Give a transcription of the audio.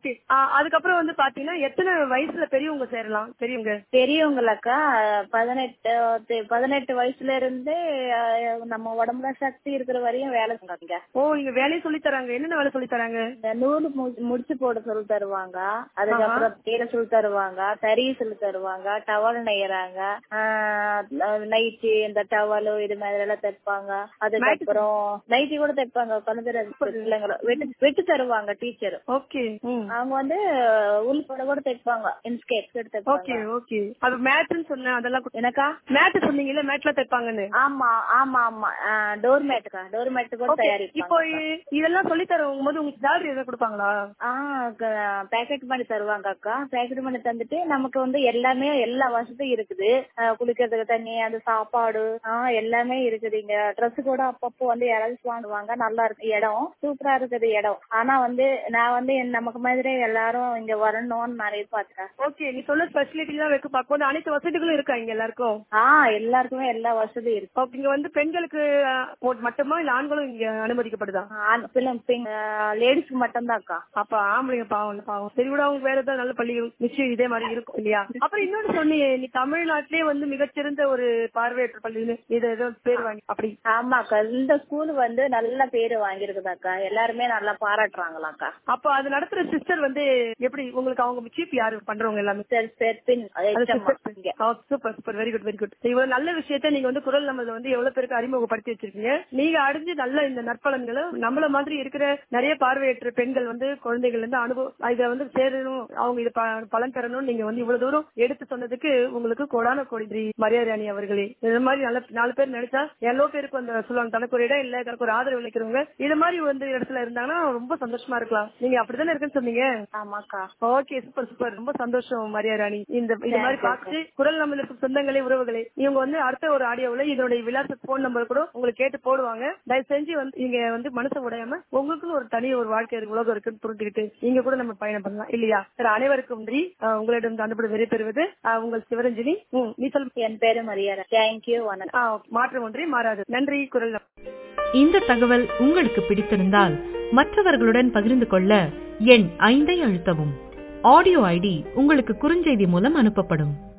Okay அதுக்கப்புறம் வந்து பாத்தீங்கன்னா எத்தனை வயசுல பெரியவங்க சேரலாம் பெரியவங்க பெரியவங்களாக்கா பதினெட்டு தெ- பதினெட்டு வயசுல இருந்து அஹ், நம்ம உடம்புல சக்தி இருக்கிற வரையும் வேலை செய்வாங்க ஓ இங்க வேலையை சொல்லி தராங்க என்னென்ன வேலை சொல்லி தராங்க இந்த நூல் மு- முடிச்சு போட சொல்லி தருவாங்க அதுக்கப்புறம் தீர சொல்லி தருவாங்க தறி சொல்லி தருவாங்க டவல் நெய்யறாங்க நைட்டி இந்த டவல் இது மாதிரி எல்லாம் தைப்பாங்க அதுக்கப்புறம் நைட்டி கூட தைப்பாங்க குழந்தை பிள்ளைங்கள வெட்டு வெட்டு தருவாங்க டீச்சர் ஓகே ம் அவங்க வந்து உள் கூட கூட தைப்பாங்க இன்ஸ்கேட் ஓகே தைப்பாங்க ஓகே அது மேட்னு சொன்னேன் அதெல்லாம் எனக்கா மேட் சொன்னீங்கல்ல மேட்ல தைப்பாங்கன்னு ஆமா ஆமா ஆமா டோர் மேட்டுக்கா டோர் மேட் கூட Okay. இப்போ தயாரிப்பாங்க இ- இதெல்லாம் சொல்லி தருவோம் போது உங்களுக்கு சேலரி எதாவது கொடுப்பாங்களா பேக்கெட் பண்ணி தருவாங்க அக்கா பேக்கெட் பண்ணி தந்துட்டு நமக்கு வந்து எல்லாமே எல்லா வசதியும் இருக்குது அஹ் குளிக்கிறதுக்கு தண்ணி அந்த சாப்பாடு ஆஹ் எல்லாமே இருக்குது இங்க ட்ரெஸ் கூட அப்பப்போ வந்து யாராவது வாங்குவாங்க நல்லா இருக்கு இடம் சூப்பரா இருக்குது இடம் ஆனா வந்து நான் வந்து என் நமக்கு மாதிரி எல்லாரும் இங்க வரணும்னு நிறைய பாத்துக்கேன் ஓகே நீ சொன்ன ஸ்பெசிலிட்டி எல்லாம் வைக்க பார்க்கும்போது அனைத்து வசதிகளும் இருக்கா இங்க எல்லாருக்கும் ஆஹ் எல்லாருக்குமே எல்லா வசதியும் இருக்கு ஓகே இங்க வந்து பெண்களுக்கு அஹ், மொ- மட்டுமா இல்ல ஆண்களும் இங்க அனுமதிக்கப்படுதா லேடிஸ்க்கு மட்டும்தான் அக்கா அப்ப ஆம்பளைங்க பாவம் இல்ல பாவம் சரி விட அவங்க வேற ஏதாவது நல்ல பள்ளிகள் நிச்சயம் இதே மாதிரி இருக்கும் இல்லையா அப்புறம் இன்னொன்னு சொன்னியே நீ தமிழ்நாட்டிலே வந்து மிகச்சிறந்த ஒரு பார்வையற்ற பள்ளின்னு இது ஏதோ பேர் வாங்கி அப்படி ஆமாக்கா இந்த ஸ்கூல் வந்து நல்ல பேரு வாங்கியிருக்குதாக்கா எல்லாருமே நல்லா பாராட்டுறாங்களாக்கா அப்ப அது நடத்துற சிஸ்டர் வந்து எப்படி உங்களுக்கு அவங்க சீப் யாரு பண்றவங்க எல்லாமே சரி சரி பின் இங்க super super very good very good இவ்வளவு நல்ல விஷயத்த நீங்க வந்து குரல் நம்ம வந்து எவ்வளவு பேருக்கு அறிமுகப்படுத்தி வச்சிருக்கீங்க நீங்க அடைஞ்சு நல்ல இந்த நற்பலன்களும் நம்மள மாதிரி இருக்கிற நிறைய பார்வையற்ற பெண்கள் வந்து குழந்தைகள் வந்து அனுபவம் இதை வந்து சேரணும் அவங்க இது ப- பலன் பெறணும் நீங்க வந்து இவ்வளவு தூரம் எடுத்து சொன்னதுக்கு உங்களுக்கு கோடான கோடி நன்றி மரியாதை அணி அவர்களே இது மாதிரி நல்ல நாலு பேர் நினைச்சா எவ்வளவு பேருக்கு வந்து சொல்லுவாங்க தனக்கு ஒரு இடம் இல்ல தனக்கு ஒரு ஆதரவு அளிக்கிறவங்க இது மாதிரி வந்து இடத்துல இருந்தாங்கன்னா ரொம்ப சந்தோஷமா இருக்கலாம் நீங்க அப்படித்தானே இருக்குன்னு சொன்னீங்க ஆமாக்கா ஓகே சூப்பர் சூப்பர் ரொம்ப சந்தோஷம் மரியா ராணி இந்த இந்த மாதிரி பார்த்து குரல் நம்மளுக்கு சொந்தங்களே உறவுகளே இவங்க வந்து அடுத்த ஒரு ஆடியோவுல இதனுடைய விலாச போன் நம்பர் கூட உங்களுக்கு கேட்டு போடுவாங்க தயவு செஞ்சு வந்து நீங்க வந்து மனசை உடையாம உங்களுக்குன்னு ஒரு தனி ஒரு வாழ்க்கை இருக்கு, உலகம் இருக்குன்னு புரிஞ்சுக்கிட்டு நீங்க கூட நம்ம பயணம் பண்ணலாம் இல்லையா சரி அனைவருக்கும் நன்றி அஹ், உங்களிடம் அனுப்பி விடைபெறுவது அஹ், உங்கள் சிவரஞ்சனி ம், நீ சொல் என் பேரு மரியாதை தேங்க்யூ வணக்கம் ஆ, மாற்றம் ஒன்றே மாறாது நன்றி குரல் நம்- இந்த தகவல் உங்களுக்கு பிடித்திருந்தால் மற்றவர்களுடன் பகிர்ந்து கொள்ள எண் ஐந்தை அழுத்தவும் ஆடியோ ஐடி உங்களுக்கு குறுஞ்செய்தி மூலம் அனுப்பப்படும்